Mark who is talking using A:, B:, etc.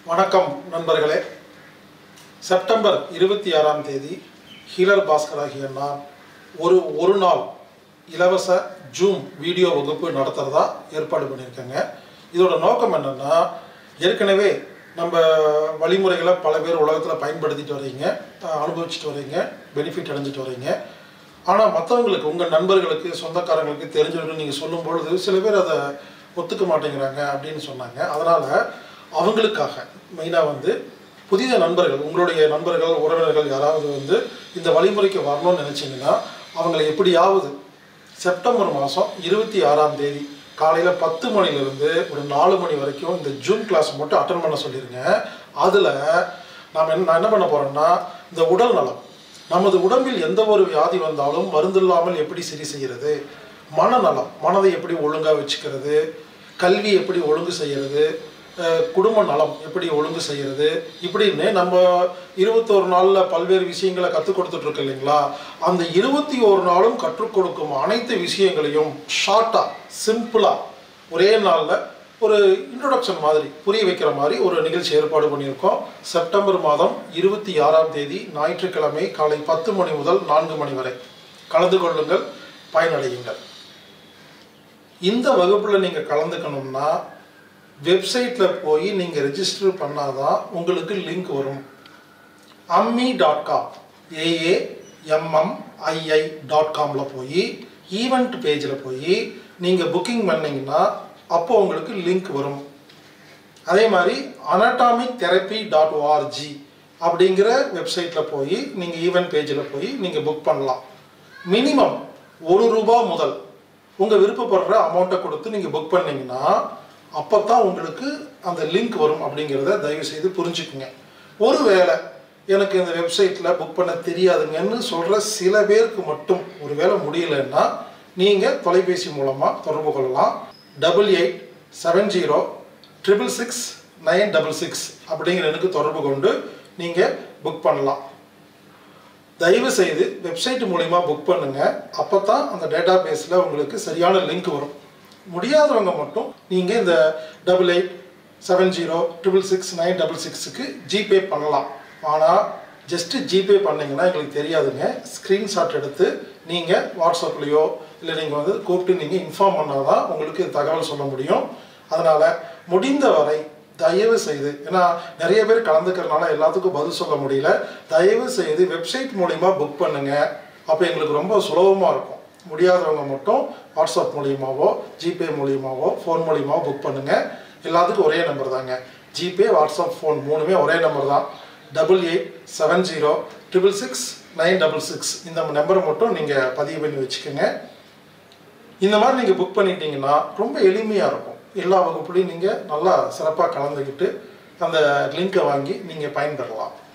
A: வணக்கம் நண்பர்களே செப்டம்பர் இருபத்தி ஆறாம் தேதி ஹீலர் பாஸ்கர் ஆகிய நான் ஒரு ஒரு நாள் இலவச ஜூம் வீடியோ வகுப்பு நடத்துகிறதா ஏற்பாடு பண்ணியிருக்கேங்க இதோட நோக்கம் என்னென்னா ஏற்கனவே நம்ம வழிமுறைகளை பல பேர் உலகத்தில் பயன்படுத்திட்டு வரீங்க அஹ் அனுபவிச்சுட்டு வரீங்க பெனிஃபிட் அடைஞ்சிட்டு வரீங்க ஆனால் மற்றவங்களுக்கு உங்கள் நண்பர்களுக்கு சொந்தக்காரங்களுக்கு தெரிஞ்சவங்களுக்கு நீங்கள் சொல்லும் பொழுது சில பேர் அதை ஒத்துக்க மாட்டேங்கிறாங்க அப்படின்னு சொன்னாங்க அதனால் அவங்களுக்காக மெயினாக வந்து புதிய நண்பர்கள் உங்களுடைய நண்பர்கள் உறவினர்கள் யாராவது வந்து இந்த வழிமுறைக்கு வரணும்னு நினச்சிங்கன்னா அவங்களை எப்படியாவது செப்டம்பர் மாதம் இருபத்தி ஆறாம் தேதி காலையில் பத்து மணிலேருந்து ஒரு நாலு மணி வரைக்கும் இந்த ஜூம் கிளாஸ் மட்டும் அட்டன் பண்ண சொல்லியிருங்க அதில் நாம் என்ன நான் என்ன பண்ண போகிறோம்னா இந்த உடல் நலம் நமது உடம்பில் எந்த ஒரு வியாதி வந்தாலும் மருந்து இல்லாமல் எப்படி சரி செய்கிறது மனநலம் மனதை எப்படி ஒழுங்காக வச்சுக்கிறது கல்வி எப்படி ஒழுங்கு செய்கிறது அஹ் குடும்ப நலம் எப்படி ஒழுங்கு செய்கிறது இப்படின்னு நம்ம இருபத்தோரு நாளில் பல்வேறு விஷயங்களை கற்றுக் கொடுத்துட்டு இருக்கோம் இல்லைங்களா அந்த இருபத்தி ஒரு நாளும் கற்றுக் கொடுக்கும் அனைத்து விஷயங்களையும் ஷார்ட்டாக சிம்பிளாக ஒரே நாளில் ஒரு இன்ட்ரொடக்ஷன் மாதிரி புரிய வைக்கிற மாதிரி ஒரு நிகழ்ச்சி ஏற்பாடு பண்ணியிருக்கோம் செப்டம்பர் மாதம் இருபத்தி ஆறாம் தேதி ஞாயிற்றுக்கிழமை காலை பத்து மணி முதல் நான்கு மணி வரை கலந்து கொள்ளுங்கள் பயனடையுங்கள் இந்த வகுப்பில் நீங்கள் கலந்துக்கணும்னா வெப்சைட்டில் போய் நீங்கள் ரெஜிஸ்டர் பண்ணாதான் உங்களுக்கு லிங்க் வரும் Ammi dot com AAMMII dot காமில் போய் ஈவெண்ட் பேஜில் போய் நீங்கள் புக்கிங் பண்ணீங்கன்னா அப்போ உங்களுக்கு லிங்க் வரும் அதே மாதிரி அனட்டாமிக் தெரப்பி டாட் ஓஆர்ஜி அப்படிங்கிற வெப்சைட்டில் போய் நீங்கள் ஈவெண்ட் பேஜில் போய் நீங்கள் புக் பண்ணலாம் மினிமம் ஒரு ரூபா முதல் உங்கள் விருப்பப்படுற அமௌண்ட்டை கொடுத்து நீங்கள் புக் பண்ணீங்கன்னா அப்போ தான் உங்களுக்கு அந்த லிங்க் வரும் அப்படிங்கிறத தயவு செய்து புரிஞ்சுக்குங்க ஒருவேளை எனக்கு இந்த வெப்சைட்டில் புக் பண்ண தெரியாதுங்கன்னு சொல்கிற சில பேருக்கு மட்டும் ஒருவேளை முடியலன்னா நீங்கள் தொலைபேசி மூலமாக தொடர்பு கொள்ளலாம் double eight seven zero triple six nine double six அப்படிங்கிற எனக்கு தொடர்பு கொண்டு நீங்கள் புக் பண்ணலாம் தயவு செய்து வெப்சைட் மூலிமா புக் பண்ணுங்க அப்போ தான் அந்த டேட்டா பேஸில் உங்களுக்கு சரியான லிங்க் வரும் முடியாதவங்க மட்டும் நீங்கள் இந்த double eight seven zero triple six nine double சிக்ஸுக்கு ஜிபே பண்ணலாம் ஆனால் ஜஸ்ட்டு ஜிபே பண்ணிங்கன்னா எங்களுக்கு தெரியாதுங்க ஸ்க்ரீன்ஷாட் எடுத்து நீங்கள் வாட்ஸ்அப்லேயோ இல்லை நீங்கள் வந்து கூப்பிட்டு நீங்கள் இன்ஃபார்ம் பண்ணால் தான் உங்களுக்கு தகவல் சொல்ல முடியும் அதனால் முடிந்த வரை தயவு செய்து ஏன்னா நிறைய பேர் கலந்துக்கிறனால எல்லாத்துக்கும் பதில் சொல்ல முடியல தயவு செய்து வெப்சைட் மூலிமா புக் பண்ணுங்க அப்போ எங்களுக்கு ரொம்ப சுலபமாக இருக்கும் முடியாதவங்க மட்டும் வாட்ஸ்அப் மூலியமாவோ ஜிபே மூலியமாவோ ஃபோன் மூலியமாவோ புக் பண்ணுங்க எல்லாத்துக்கும் ஒரே நம்பர் தாங்க ஜிபே வாட்ஸ்அப் ஃபோன் மூணுமே ஒரே நம்பர் தான் double eight seven zero triple six nine double six இந்த நம்பரை மட்டும் நீங்கள் பதிவு பண்ணி வச்சுக்கோங்க இந்த மாதிரி நீங்கள் புக் பண்ணிட்டீங்கன்னா ரொம்ப எளிமையாக இருக்கும் எல்லா வகுப்புலையும் நீங்கள் நல்லா சிறப்பாக கலந்துக்கிட்டு அந்த லிங்கை வாங்கி நீங்கள் பயன்பெறலாம்